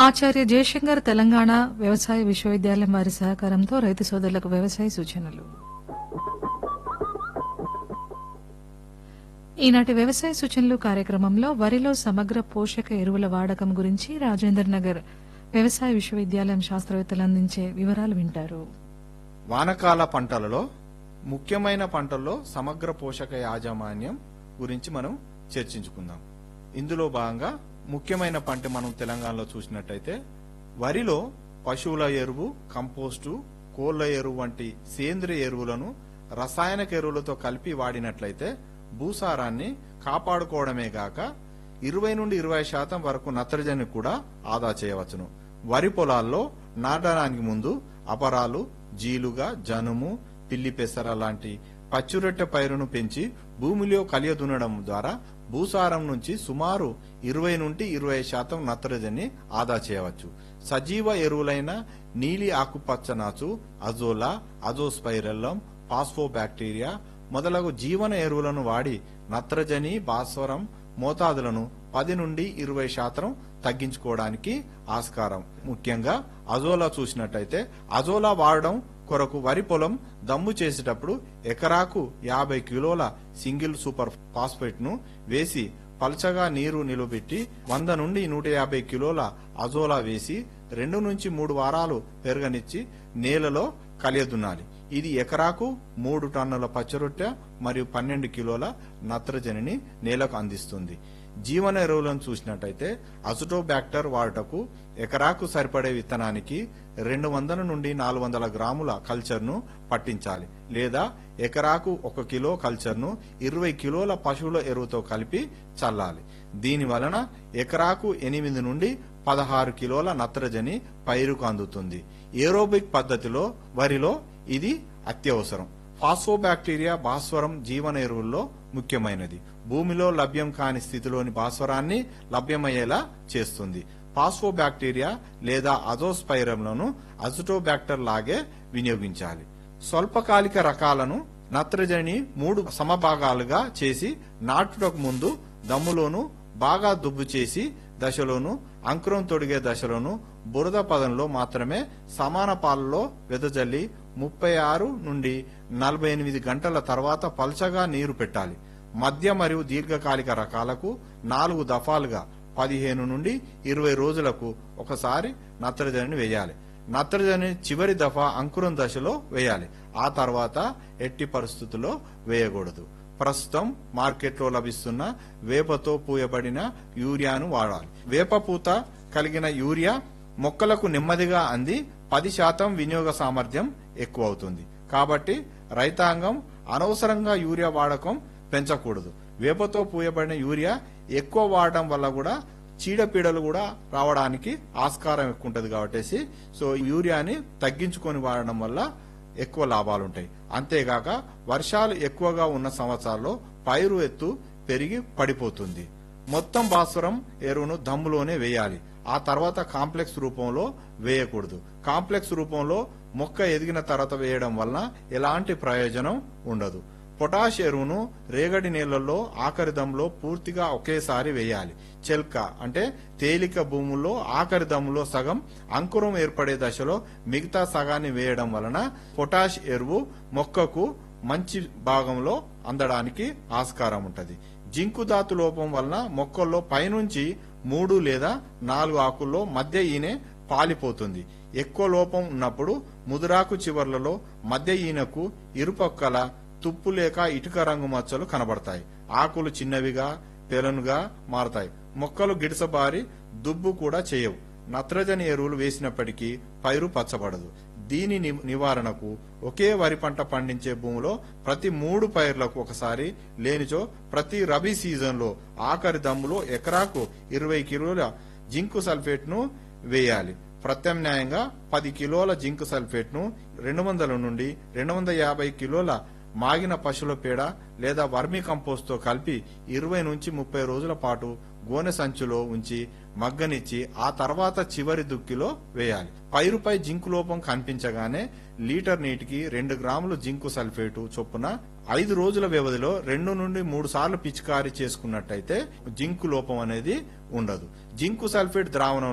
ఆచార్య జయశంకర్ తెలంగాణ వ్యవసాయ విశ్వవిద్యాలయం వారి సహకారంతో రైతు సోదరులకు వ్యవసాయ సూచనలు ఈనాటి వ్యవసాయ సూచనలు కార్యక్రమంలో వరిలో సమగ్ర పోషక ఎరువుల వాడకం గురించి రాజేంద్ర నగర్ వ్యవసాయ విశ్వవిద్యాలయం శాస్త్రవేత్తలు అందించే వివరాలు వింటారు వానకాల పంటలలో ముఖ్యమైన పంటల్లో సమగ్ర పోషక యాజమాన్యం గురించి మనం చర్చించుకుందాం ఇందులో భాగంగా ముఖ్యమైన పంట మనం తెలంగాణలో చూసినట్టయితే వరిలో పశువుల ఎరువు కంపోస్టు కోళ్ల ఎరువు వంటి సేంద్రియ ఎరువులను రసాయనిక ఎరువులతో కలిపి వాడినట్లయితే భూసారాన్ని కాపాడుకోవడమే గాక ఇరవై నుండి ఇరవై శాతం వరకు నత్రజని కూడా ఆదా చేయవచ్చును వరి పొలాల్లో నాటడానికి ముందు అపరాలు జీలుగా జనుము పిల్లి పెసర లాంటి పచ్చురొట్టె పైరును పెంచి భూమిలో కలియదున్నడం ద్వారా భూసారం నుంచి సుమారు ఇరవై నుండి ఇరవై శాతం నత్రజని ఆదా చేయవచ్చు సజీవ ఎరువులైన నీలి ఆకుపచ్చ నాచు అజోలా అజోస్పైరల్లం పాస్ఫోబాక్టీరియా మొదలగు జీవన ఎరువులను వాడి నత్రజని భాస్వరం మోతాదులను పది నుండి ఇరవై శాతం తగ్గించుకోవడానికి ఆస్కారం ముఖ్యంగా అజోలా చూసినట్టయితే అజోలా వాడడం కొరకు వరి పొలం దమ్ము చేసేటప్పుడు ఎకరాకు యాభై కిలోల సింగిల్ సూపర్ ఫాస్ఫేట్ ను వేసి పల్చగా నీరు నిలబెట్టి వంద నుండి నూట యాభై కిలోల అజోలా వేసి రెండు నుంచి మూడు వారాలు పెరగనిచ్చి నేలలో కలియదున్నాలి ఇది ఎకరాకు మూడు టన్నుల పచ్చరొట్టె మరియు పన్నెండు కిలోల నత్రజనిని నేలకు అందిస్తుంది జీవన ఎరువులను చూసినట్టయితే అసుటోబ్యాక్టర్ వాడుటకు ఎకరాకు సరిపడే విత్తనానికి రెండు వందల నుండి నాలుగు వందల గ్రాముల కల్చర్ను పట్టించాలి లేదా ఎకరాకు ఒక కిలో కల్చర్ను ఇరవై కిలోల పశువుల ఎరువుతో కలిపి చల్లాలి దీని వలన ఎకరాకు ఎనిమిది నుండి పదహారు కిలోల నత్రజని పైరుకు అందుతుంది ఏరోబిక్ పద్ధతిలో వరిలో ఇది అత్యవసరం ఫాస్ఫోబాక్టీరియా భాస్వరం జీవన ఎరువుల్లో ముఖ్యమైనది భూమిలో లభ్యం కాని స్థితిలోని భాస్వరాన్ని లభ్యమయ్యేలా చేస్తుంది ఫాస్ఫోబాక్టీరియా లేదా అజోస్పైరంలను అజుటోబాక్టర్ లాగే వినియోగించాలి స్వల్పకాలిక రకాలను నత్రజని మూడు సమభాగాలుగా చేసి నాటుటకు ముందు దమ్ములోను బాగా దుబ్బు చేసి దశలోను అంకురం తొడిగే దశలోను బురద పదంలో మాత్రమే సమాన పాలలో వెదజల్లి ముప్పై ఆరు నుండి నలభై ఎనిమిది గంటల తర్వాత పల్చగా నీరు పెట్టాలి మధ్య మరియు దీర్ఘకాలిక రకాలకు నాలుగు దఫాలుగా పదిహేను నుండి ఇరవై రోజులకు ఒకసారి నత్రజనిని వేయాలి నత్రజని చివరి దఫా అంకురం దశలో వేయాలి ఆ తర్వాత ఎట్టి పరిస్థితుల్లో వేయకూడదు ప్రస్తుతం మార్కెట్లో లభిస్తున్న వేపతో పూయబడిన యూరియాను వాడాలి వేప పూత కలిగిన యూరియా మొక్కలకు నెమ్మదిగా అంది పది శాతం వినియోగ సామర్థ్యం ఎక్కువ అవుతుంది కాబట్టి రైతాంగం అనవసరంగా యూరియా వాడకం పెంచకూడదు వేపతో పూయబడిన యూరియా ఎక్కువ వాడటం వల్ల కూడా చీడపీడలు కూడా రావడానికి ఆస్కారం ఎక్కువ ఉంటుంది కాబట్టి సో యూరియాని తగ్గించుకొని వాడడం వల్ల ఎక్కువ లాభాలు ఉంటాయి అంతేగాక వర్షాలు ఎక్కువగా ఉన్న సంవత్సరాల్లో పైరు ఎత్తు పెరిగి పడిపోతుంది మొత్తం భాస్వరం ఎరువును దమ్ములోనే వేయాలి ఆ తర్వాత కాంప్లెక్స్ రూపంలో వేయకూడదు కాంప్లెక్స్ రూపంలో మొక్క ఎదిగిన తర్వాత వేయడం వలన ఎలాంటి ప్రయోజనం ఉండదు పొటాష్ ఎరువును రేగడి నీళ్లలో ఆఖరి దమ్ములో పూర్తిగా ఒకేసారి వేయాలి చెల్క అంటే తేలిక భూముల్లో ఆఖరి దమ్ములో సగం అంకురం ఏర్పడే దశలో మిగతా సగాన్ని వేయడం వలన పొటాష్ ఎరువు మొక్కకు మంచి భాగంలో అందడానికి ఆస్కారం ఉంటది జింకు ధాతు లోపం వలన మొక్కల్లో పైనుంచి మూడు లేదా నాలుగు ఆకుల్లో మధ్య ఈనె పాలిపోతుంది ఎక్కువ లోపం ఉన్నప్పుడు ముదురాకు చివర్లలో మధ్య ఈనకు ఇరుపక్కల తుప్పు లేక ఇటుక రంగు మచ్చలు కనబడతాయి ఆకులు చిన్నవిగా పెలనుగా మారతాయి మొక్కలు గిడసబారి దుబ్బు కూడా చేయవు నత్రజని ఎరువులు వేసినప్పటికీ పైరు పచ్చబడదు దీని ని- నివారణకు ఒకే వరి పంట పండించే భూమిలో ప్రతి మూడు పైర్లకు ఒకసారి లేనిచో ప్రతి రబీ సీజన్లో ఆఖరి దమ్ములో ఎకరాకు ఇరవై కిలోల జింకు సల్ఫేట్ ను వేయాలి ప్రత్యామ్నాయంగా పది కిలోల జింక్ సల్ఫేట్ ను రెండు వందల నుండి రెండు వందల యాభై కిలోల మాగిన పశువుల పేడ లేదా వర్మీ కంపోస్ట్ తో కలిపి ఇరవై నుంచి ముప్పై రోజుల పాటు గోనె సంచులో ఉంచి మగ్గనిచ్చి ఆ తర్వాత చివరి దుక్కిలో వేయాలి పైరుపై జింకు లోపం కనిపించగానే లీటర్ నీటికి రెండు గ్రాములు జింకు సల్ఫేటు చొప్పున ఐదు రోజుల వ్యవధిలో రెండు నుండి మూడు సార్లు పిచికారీ చేసుకున్నట్టయితే జింకు లోపం అనేది ఉండదు జింకు సల్ఫేట్ ద్రావణంలో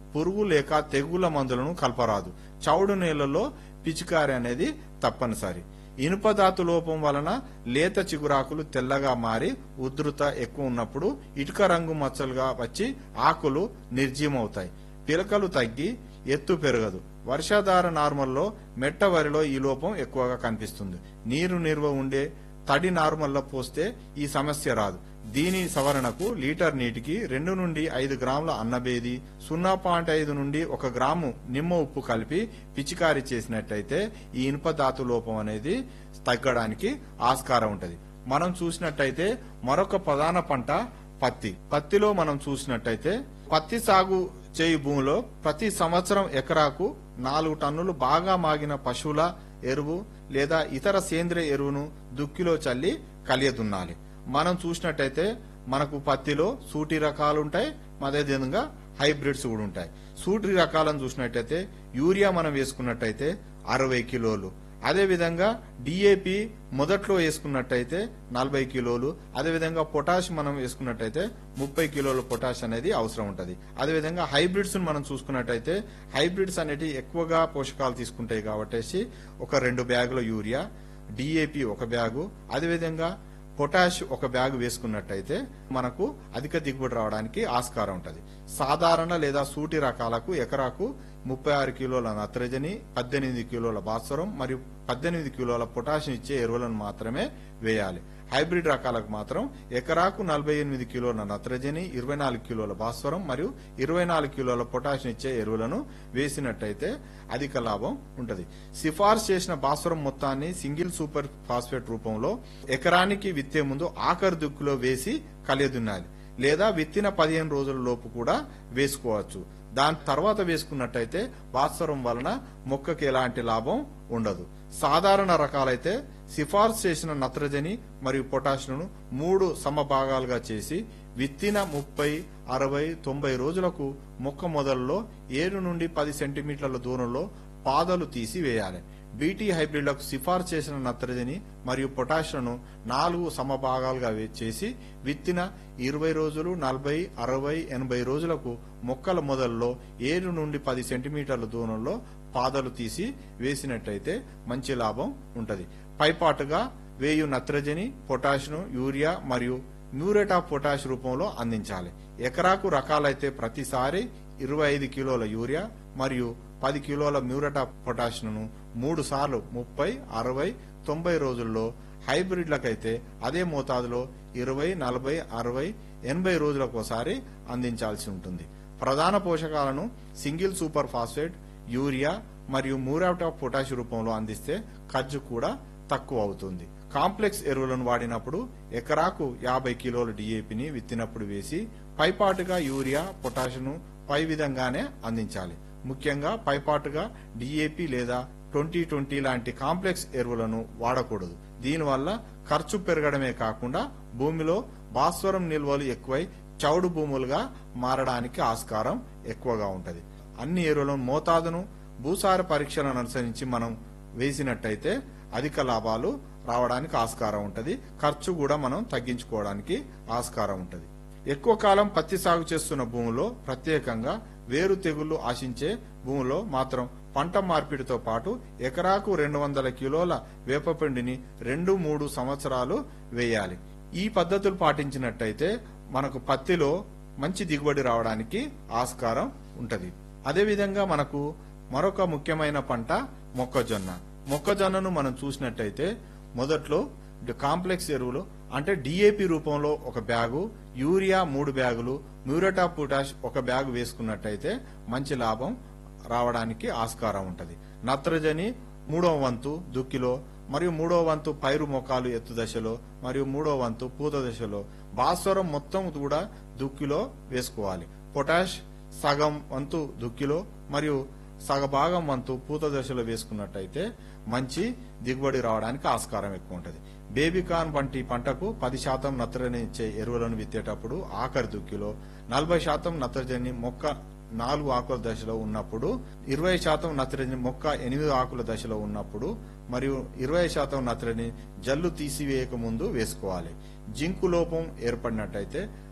పురుగు లేక తెగుల మందులను కలపరాదు చౌడు నేలలో పిచికారి అనేది తప్పనిసరి ఇనుపధాతు లోపం వలన లేత చిగురాకులు తెల్లగా మారి ఉధృత ఎక్కువ ఉన్నప్పుడు ఇటుక రంగు మచ్చలుగా వచ్చి ఆకులు నిర్జీవమవుతాయి పిలకలు తగ్గి ఎత్తు పెరగదు వర్షాధార నార్మల్లో మెట్ట వరిలో ఈ లోపం ఎక్కువగా కనిపిస్తుంది నీరు నిల్వ ఉండే తడి నార్మల్లో పోస్తే ఈ సమస్య రాదు దీని సవరణకు లీటర్ నీటికి రెండు నుండి ఐదు గ్రాముల అన్నబేది సున్నా పాయింట్ ఐదు నుండి ఒక గ్రాము నిమ్మ ఉప్పు కలిపి పిచికారీ చేసినట్టయితే ఈ ఇనుప ధాతు లోపం అనేది తగ్గడానికి ఆస్కారం ఉంటది మనం చూసినట్టయితే మరొక ప్రధాన పంట పత్తి పత్తిలో మనం చూసినట్టయితే పత్తి సాగు చేయు భూమిలో ప్రతి సంవత్సరం ఎకరాకు నాలుగు టన్నులు బాగా మాగిన పశువుల ఎరువు లేదా ఇతర సేంద్రియ ఎరువును దుక్కిలో చల్లి కలియదున్నాలి మనం చూసినట్టయితే మనకు పత్తిలో సూటి రకాలు ఉంటాయి అదేవిధంగా హైబ్రిడ్స్ కూడా ఉంటాయి సూటి రకాలను చూసినట్టయితే యూరియా మనం వేసుకున్నట్టయితే అరవై కిలోలు అదేవిధంగా డిఏపి మొదట్లో వేసుకున్నట్టయితే నలభై కిలోలు అదేవిధంగా పొటాష్ మనం వేసుకున్నట్టయితే ముప్పై కిలోల పొటాష్ అనేది అవసరం ఉంటుంది అదేవిధంగా హైబ్రిడ్స్ మనం చూసుకున్నట్టయితే హైబ్రిడ్స్ అనేటివి ఎక్కువగా పోషకాలు తీసుకుంటాయి కాబట్టి ఒక రెండు బ్యాగుల యూరియా డిఏపి ఒక బ్యాగు అదేవిధంగా పొటాష్ ఒక బ్యాగ్ వేసుకున్నట్టయితే మనకు అధిక దిగుబడి రావడానికి ఆస్కారం ఉంటుంది సాధారణ లేదా సూటి రకాలకు ఎకరాకు ముప్పై ఆరు కిలోల నత్రజని పద్దెనిమిది కిలోల భాస్వరం మరియు పద్దెనిమిది కిలోల పొటాషియం ఇచ్చే ఎరువులను మాత్రమే వేయాలి హైబ్రిడ్ రకాలకు మాత్రం ఎకరాకు నలభై ఎనిమిది కిలోల నత్రజని ఇరవై నాలుగు కిలోల భాస్వరం మరియు ఇరవై నాలుగు కిలోల పొటాషియం ఇచ్చే ఎరువులను వేసినట్టయితే అధిక లాభం ఉంటుంది సిఫార్సు చేసిన భాస్వరం మొత్తాన్ని సింగిల్ సూపర్ ఫాస్ఫేట్ రూపంలో ఎకరానికి విత్తే ముందు ఆఖరి దుక్కులో వేసి కలియదున్నాలి లేదా విత్తిన పదిహేను రోజుల లోపు కూడా వేసుకోవచ్చు దాని తర్వాత వేసుకున్నట్టయితే భాస్వరం వలన మొక్కకి ఎలాంటి లాభం ఉండదు సాధారణ రకాలైతే సిఫార్సు చేసిన నత్రజని మరియు పొటాషియంను మూడు సమభాగాలుగా చేసి విత్తిన ముప్పై అరవై తొంభై రోజులకు మొక్క మొదల్లో ఏడు నుండి పది సెంటీమీటర్ల దూరంలో పాదలు తీసి వేయాలి బీటీ హైబ్రిడ్లకు సిఫార్సు చేసిన నత్రజని మరియు పొటాషియంను నాలుగు సమభాగాలుగా వే- చేసి విత్తిన ఇరవై రోజులు నలభై అరవై ఎనభై రోజులకు మొక్కల మొదల్లో ఏడు నుండి పది సెంటీమీటర్ల దూరంలో పాదలు తీసి వేసినట్టయితే మంచి లాభం ఉంటది పైపాటుగా వేయు నత్రజని పొటాషియం యూరియా మరియు మ్యూరేట్ ఆఫ్ పొటాష్ రూపంలో అందించాలి ఎకరాకు రకాలైతే ప్రతిసారి ఇరవై ఐదు కిలోల యూరియా మరియు పది కిలోల మ్యూరేట్ ఆఫ్ పొటాషియంను మూడు సార్లు ముప్పై అరవై తొంభై రోజుల్లో హైబ్రిడ్లకైతే అదే మోతాదులో ఇరవై నలభై అరవై ఎనభై రోజులకోసారి అందించాల్సి ఉంటుంది ప్రధాన పోషకాలను సింగిల్ సూపర్ ఫాస్ఫేట్ యూరియా మరియు మూరాట్ ఆఫ్ పొటాష్ రూపంలో అందిస్తే ఖర్చు కూడా తక్కువ అవుతుంది కాంప్లెక్స్ ఎరువులను వాడినప్పుడు ఎకరాకు యాభై కిలోల డిఏపిని విత్తినప్పుడు వేసి పైపాటుగా యూరియా పొటాషియం పై విధంగానే అందించాలి ముఖ్యంగా పైపాటుగా డిఏపి లేదా ట్వంటీ ట్వంటీ లాంటి కాంప్లెక్స్ ఎరువులను వాడకూడదు దీనివల్ల ఖర్చు పెరగడమే కాకుండా భూమిలో భాస్వరం నిల్వలు ఎక్కువై చౌడు భూములుగా మారడానికి ఆస్కారం ఎక్కువగా ఉంటది అన్ని ఎరువుల మోతాదును భూసార పరీక్షలను అనుసరించి మనం వేసినట్టయితే అధిక లాభాలు రావడానికి ఆస్కారం ఉంటది ఖర్చు కూడా మనం తగ్గించుకోవడానికి ఆస్కారం ఉంటది ఎక్కువ కాలం పత్తి సాగు చేస్తున్న భూములో ప్రత్యేకంగా వేరు తెగుళ్లు ఆశించే భూములో మాత్రం పంట మార్పిడితో పాటు ఎకరాకు రెండు వందల కిలోల వేపపిండిని రెండు మూడు సంవత్సరాలు వేయాలి ఈ పద్ధతులు పాటించినట్టయితే మనకు పత్తిలో మంచి దిగుబడి రావడానికి ఆస్కారం ఉంటది అదేవిధంగా మనకు మరొక ముఖ్యమైన పంట మొక్కజొన్న మొక్కజొన్నను మనం చూసినట్టయితే మొదట్లో డి- కాంప్లెక్స్ ఎరువులు అంటే డిఏపి రూపంలో ఒక బ్యాగు యూరియా మూడు బ్యాగులు మ్యూరేట్ ఆఫ్ పొటాష్ ఒక బ్యాగు వేసుకున్నట్టయితే మంచి లాభం రావడానికి ఆస్కారం ఉంటది నత్రజని మూడవ వంతు దుక్కిలో మరియు మూడవ వంతు పైరు మొక్కలు ఎత్తు దశలో మరియు మూడవ వంతు పూత దశలో భాస్వరం మొత్తం కూడా దుక్కిలో వేసుకోవాలి పొటాష్ సగం వంతు దుక్కిలో మరియు సగభాగం వంతు పూత దశలో వేసుకున్నట్టయితే మంచి దిగుబడి రావడానికి ఆస్కారం ఎక్కువ ఉంటది బేబీకాన్ వంటి పంటకు పది శాతం నత్రజని ఇచ్చే ఎరువులను విత్తేటప్పుడు ఆఖరి దుక్కిలో నలభై శాతం నత్రజని మొక్క నాలుగు ఆకుల దశలో ఉన్నప్పుడు ఇరవై శాతం నత్రజని మొక్క ఎనిమిది ఆకుల దశలో ఉన్నప్పుడు మరియు ఇరవై శాతం నత్రజని జల్లు తీసివేయక ముందు వేసుకోవాలి జింకు లోపం ఏర్పడినట్టయితే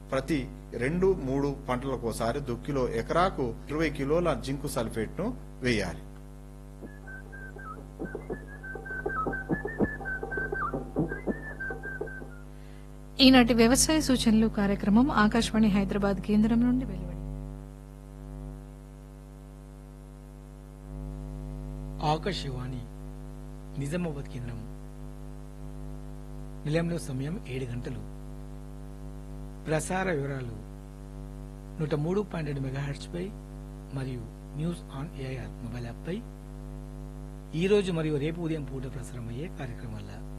ప్రతి రెండు మూడు పంటలకోసారి దుక్కిలో ఎకరాకు ఇరవై కిలోల జింకు సల్ఫేట్ ను వేయాలి ఈనాటి వ్యవసాయ సూచనలు కార్యక్రమం ఆకాశవాణి హైదరాబాద్ కేంద్రం నుండి వెలువడింది ఆకాశవాణి నిజామాబాద్ కేంద్రం నిలయంలో సమయం ఏడు గంటలు ప్రసార వివరాలు నూట మూడు పాయింట్ రెండు మెగాహెర్ట్స్ పై మరియు news on AIR mobile app పై ఈ రోజు మరియు రేపు ఉదయం పూట ప్రసారమయ్యే కార్యక్రమాల